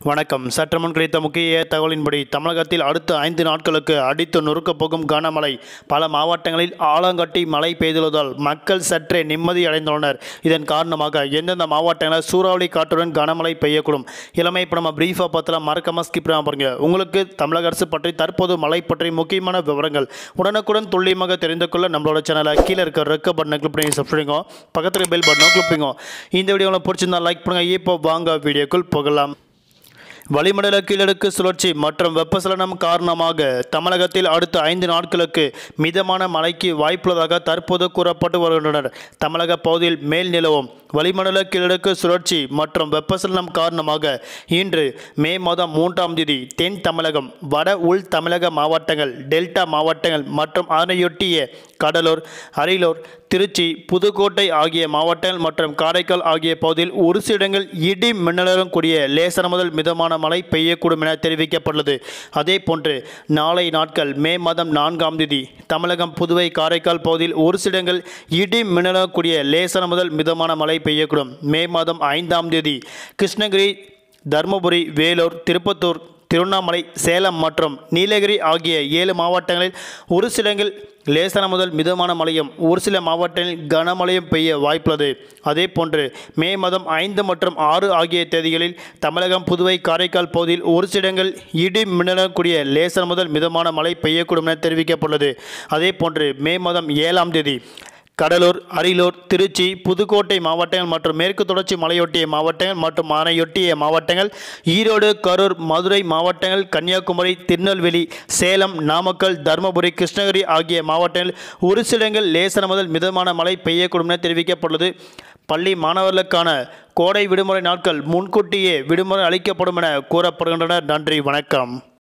வணக்கம் சற்று முன் கிடைத்த முக்கிய தகவலின்படி தமிழகத்தில் அடுத்த ஐந்து நாட்களுக்கு அடித்து நொறுக்கப் போகும் கனமழை பல மாவட்டங்களில் ஆலங்கட்டி மழை பெய்துள்ளதால் மக்கள் சற்றே நிம்மதி அடைந்துள்ளனர் இதன் காரணமாக எந்தெந்த மாவட்டங்களில் சூறாவளி காற்றுடன் கனமழை பெய்யக்கூடும் இளமை இப்போ நம்ம பிரீஃபாக பார்த்தலாம் மறக்காம ஸ்கிப் பண்ணாம பாருங்க உங்களுக்கு தமிழக அரசு பற்றி தற்போது மழை பற்றி முக்கியமான விவரங்கள் உடனுக்குடன் துல்லியமாக தெரிந்து கொள்ள நம்மளோட சேனலை கீழே இருக்க ரெக்க பட்டனை கிளிக் பண்ணி சப்ஸ்கிரைங்க பக்கத்தில் பெல் பட்டனை கிளிக் பண்ணுங்க இந்த வீடியோவில் பிடிச்சிருந்தா லைக் பண்ணுங்க இப்போ வாங்க வீடியோக்குள் போகலாம் வளிமண்டல கீழடுக்கு சுழற்சி மற்றும் வெப்பசலனம் காரணமாக தமிழகத்தில் அடுத்த ஐந்து நாட்களுக்கு மிதமான மழைக்கு வாய்ப்புள்ளதாக தற்போது கூறப்பட்டு வருகின்றனர் தமிழக பகுதியில் மேல் நிலவும் வளிமண்டல கீழடுக்கு சுழற்சி மற்றும் வெப்பசலனம் காரணமாக இன்று மே மாதம் மூன்றாம் தேதி தென் தமிழகம் வட உள் தமிழக மாவட்டங்கள் டெல்டா மாவட்டங்கள் மற்றும் அதனையொட்டிய கடலூர் அரியலூர் திருச்சி புதுக்கோட்டை ஆகிய மாவட்டங்கள் மற்றும் காரைக்கால் ஆகிய பகுதியில் ஒரு சில இடங்கள் இடி மின்னலுடன் கூடிய லேசன முதல் மிதமான மழை பெய்யக்கூடும் என தெரிவிக்கப்பட்டுள்ளது அதே போன்று நாளை நாட்கள் மே மாதம் நான்காம் தேதி தமிழகம் புதுவை காரைக்கால் பகுதியில் ஒரு சில இடங்கள் இடி மின்னலுடன் கூடிய லேசன முதல் மிதமான மழை பெய்யக்கூடும் மே மாதம் ஐந்தாம் தேதி கிருஷ்ணகிரி தருமபுரி வேலூர் திருப்பத்தூர் திருவண்ணாமலை சேலம் மற்றும் நீலகிரி ஆகிய ஏழு மாவட்டங்களில் ஒரு சில இடங்கள் லேசான முதல் மிதமான மழையும் ஒரு சில மாவட்டங்களில் கனமழையும் பெய்ய வாய்ப்புள்ளது அதே போன்று மே மாதம் ஐந்து மற்றும் ஆறு ஆகிய தேதிகளில் தமிழகம் புதுவை காரைக்கால் பகுதியில் ஒரு சில இடங்கள் இடி மின்னலக்கூடிய லேசான முதல் மிதமான மழை பெய்யக்கூடும் என தெரிவிக்கப்பட்டுள்ளது அதே போன்று மே மாதம் ஏழாம் தேதி கடலூர் அரியலூர் திருச்சி புதுக்கோட்டை மாவட்டங்கள் மற்றும் மேற்கு தொடர்ச்சி மலையொட்டிய மாவட்டங்கள் மற்றும் அணையொட்டிய மாவட்டங்கள் ஈரோடு கரூர் மதுரை மாவட்டங்கள் கன்னியாகுமரி திருநெல்வேலி சேலம் நாமக்கல் தருமபுரி கிருஷ்ணகிரி ஆகிய மாவட்டங்களில் ஒரு சில இடங்கள் லேசன முதல் மிதமான மழை பெய்யக்கூடும் என தெரிவிக்கப்பட்டுள்ளது பள்ளி மாணவர்களுக்கான கோடை விடுமுறை நாட்கள் முன்கூட்டியே விடுமுறை அளிக்கப்படும் என கூறப்படுகின்றனர் நன்றி வணக்கம்